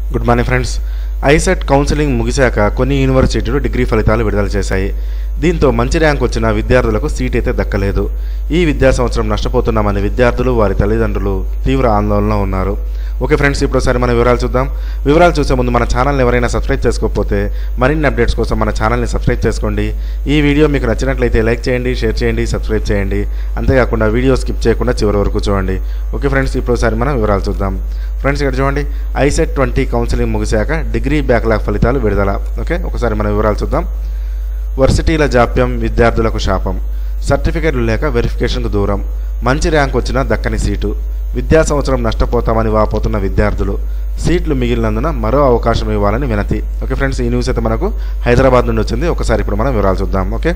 good morning friends ICET counselling ముగిశాక కొన్ని యూనివర్సిటీలు డిగ్రీ ఫలితాలు విడుదల చేశాయి దీంతో మంచి ర్యాంక్ వచ్చిన విద్యార్థులకు సీట్ అయితే దక్కలేదు ఈ విద్యా సంవత్సరం నష్టపోతున్నామని విద్యార్థులు వారి తల్లిదండ్రులు తీవ్ర ఆందోళనలో ఉన్నారు ఓకే ఫ్రెండ్స్ ఇప్పుడు ఒకసారి మన వివరాలు చూద్దాం వివరాలు చూసే ముందు మన ఛానల్ని ఎవరైనా సబ్స్క్రైబ్ చేసుకోకపోతే మరిన్ని అప్డేట్స్ కోసం మన ఛానల్ని సబ్స్క్రైబ్ చేసుకోండి ఈ వీడియో మీకు నచ్చినట్లయితే లైక్ చేయండి షేర్ చేయండి సబ్స్క్రైబ్ చేయండి అంతేకాకుండా వీడియో స్కిప్ చేయకుండా చివరి వరకు చూడండి ఓకే ఫ్రెండ్స్ ఇప్పుడు ఒకసారి మనం వివరాలు చూద్దాం ఫ్రెండ్స్ ఇక్కడ చూడండి ఐసెట్ ట్వంటీ కౌన్సిలింగ్ ముగిశాక డిగ్రీ బ్యాక్లాగ్ ఫలితాలు విడుదల ఓకే ఒకసారి మన వివరాలు చూద్దాం వర్సిటీల జాప్యం విద్యార్థులకు శాపం సర్టిఫికెట్లు లేక వెరిఫికేషన్కు దూరం మంచి ర్యాంక్ వచ్చినా దక్కని సీటు విద్యా సంవత్సరం నష్టపోతామని వాపోతున్న విద్యార్థులు సీట్లు మిగిలినందున మరో అవకాశం ఇవ్వాలని వినతి ఓకే ఫ్రెండ్స్ ఈ న్యూస్ అయితే మనకు హైదరాబాద్ నుండి వచ్చింది ఒకసారి ఇప్పుడు మనం వివరాలు చూద్దాం ఓకే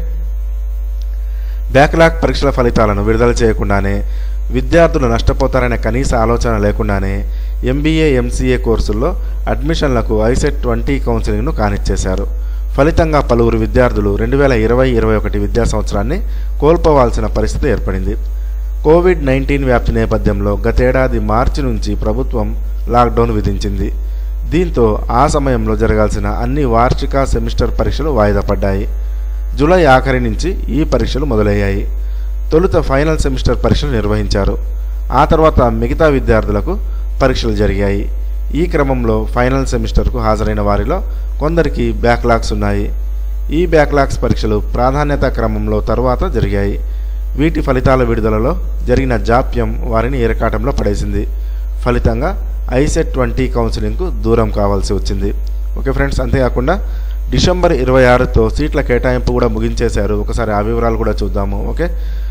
బ్యాక్లాగ్ పరీక్షల ఫలితాలను విడుదల చేయకుండానే విద్యార్థులు నష్టపోతారనే కనీస ఆలోచన లేకుండానే ఎంబీఏ ఎంసీఏ కోర్సుల్లో అడ్మిషన్లకు ఐసెట్ ట్వంటీ కౌన్సిలింగ్ను కానిచ్చేశారు ఫలితంగా పలువురు విద్యార్థులు రెండు వేల ఇరవై ఇరవై ఒకటి విద్యా సంవత్సరాన్ని కోల్పోవాల్సిన పరిస్థితి ఏర్పడింది కోవిడ్ నైన్టీన్ వ్యాప్తి నేపథ్యంలో గతేడాది మార్చి నుంచి ప్రభుత్వం లాక్డౌన్ విధించింది దీంతో ఆ సమయంలో జరగాల్సిన అన్ని వార్షిక సెమిస్టర్ పరీక్షలు వాయిదా పడ్డాయి జూలై ఆఖరి నుంచి ఈ పరీక్షలు మొదలయ్యాయి తొలుత ఫైనల్ సెమిస్టర్ పరీక్షలు నిర్వహించారు ఆ తర్వాత మిగతా విద్యార్థులకు పరీక్షలు జరిగాయి ఈ క్రమంలో ఫైనల్ సెమిస్టర్కు హాజరైన వారిలో కొందరికి బ్యాక్లాగ్స్ ఉన్నాయి ఈ బ్యాక్లాగ్స్ పరీక్షలు ప్రాధాన్యత క్రమంలో తరువాత జరిగాయి వీటి ఫలితాల విడుదలలో జరిగిన జాప్యం వారిని ఇరకాటంలో పడేసింది ఫలితంగా ఐసెట్ ట్వంటీ కౌన్సిలింగ్కు దూరం కావాల్సి వచ్చింది ఓకే ఫ్రెండ్స్ అంతేకాకుండా డిసెంబర్ ఇరవై ఆరుతో సీట్ల కేటాయింపు కూడా ముగించేశారు ఒకసారి ఆ వివరాలు కూడా చూద్దాము ఓకే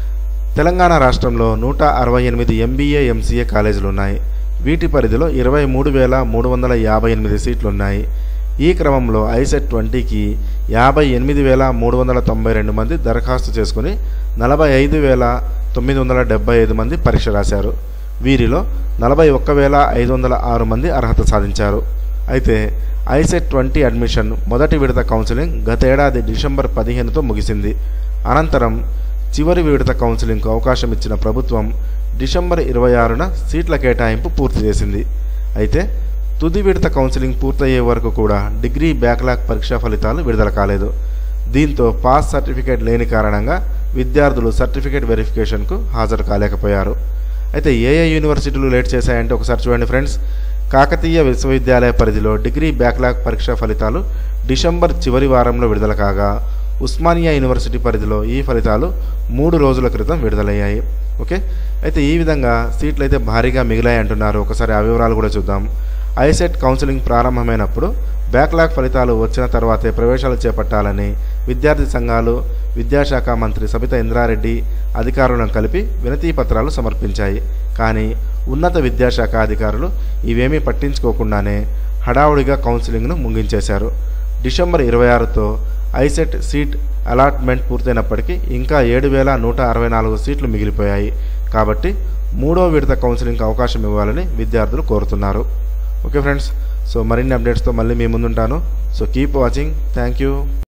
తెలంగాణ రాష్ట్రంలో నూట అరవై ఎనిమిది ఎంబీఏ ఎంసీఏ కాలేజీలు ఉన్నాయి వీటి పరిధిలో ఇరవై మూడు వేల మూడు వందల యాభై ఎనిమిది సీట్లు ఉన్నాయి ఈ క్రమంలో ఐసెట్ ట్వంటీకి యాభై ఎనిమిది వేల మూడు వందల తొంభై రెండు మంది దరఖాస్తు చేసుకుని నలభై ఐదు వేల తొమ్మిది వందల డెబ్బై ఐదు మంది పరీక్ష రాశారు వీరిలో నలభై ఒక్క వేల ఐదు వందల ఆరు మంది అర్హత సాధించారు అయితే ఐసెట్ ట్వంటీ అడ్మిషన్ మొదటి విడత కౌన్సిలింగ్ గతేడాది డిసెంబర్ పదిహేనుతో ముగిసింది అనంతరం చివరి విడత కౌన్సిలింగ్కు అవకాశం ఇచ్చిన ప్రభుత్వం డిసెంబర్ ఇరవై ఆరున సీట్ల కేటాయింపు పూర్తి చేసింది అయితే తుది విడత కౌన్సిలింగ్ పూర్తయ్యే వరకు కూడా డిగ్రీ బ్యాక్లాగ్ పరీక్షా ఫలితాలు విడుదల కాలేదు దీంతో పాస్ సర్టిఫికేట్ లేని కారణంగా విద్యార్థులు సర్టిఫికేట్ వెరిఫికేషన్కు హాజరు కాలేకపోయారు అయితే ఏ ఏ యూనివర్సిటీలు లేట్ చేశాయంటే ఒకసారి చూడండి ఫ్రెండ్స్ కాకతీయ విశ్వవిద్యాలయ పరిధిలో డిగ్రీ బ్యాక్లాగ్ పరీక్షా ఫలితాలు డిసెంబర్ చివరి వారంలో విడుదల కాగా ఉస్మానియా యూనివర్సిటీ పరిధిలో ఈ ఫలితాలు మూడు రోజుల క్రితం విడుదలయ్యాయి ఓకే అయితే ఈ విధంగా సీట్లు అయితే భారీగా మిగిలాయి అంటున్నారు ఒకసారి ఆ వివరాలు కూడా చూద్దాం ఐసెట్ కౌన్సిలింగ్ ప్రారంభమైనప్పుడు బ్యాక్లాగ్ ఫలితాలు వచ్చిన తర్వాతే ప్రవేశాలు చేపట్టాలని విద్యార్థి సంఘాలు విద్యాశాఖ మంత్రి సబితా ఇంద్రారెడ్డి అధికారులను కలిపి వినతీ పత్రాలు సమర్పించాయి కానీ ఉన్నత విద్యాశాఖ అధికారులు ఇవేమీ పట్టించుకోకుండానే హడావుడిగా కౌన్సిలింగ్ను ముగించేశారు డిసెంబర్ ఇరవై ఆరుతో ఐసెట్ సీట్ అలాట్మెంట్ పూర్తయినప్పటికీ ఇంకా ఏడు వేల నూట అరవై నాలుగు సీట్లు మిగిలిపోయాయి కాబట్టి మూడో విడత కౌన్సిలింగ్కి అవకాశం ఇవ్వాలని విద్యార్థులు కోరుతున్నారు ఓకే ఫ్రెండ్స్ సో మరిన్ని అప్డేట్స్తో మళ్ళీ మీ ముందుంటాను so keep watching thank you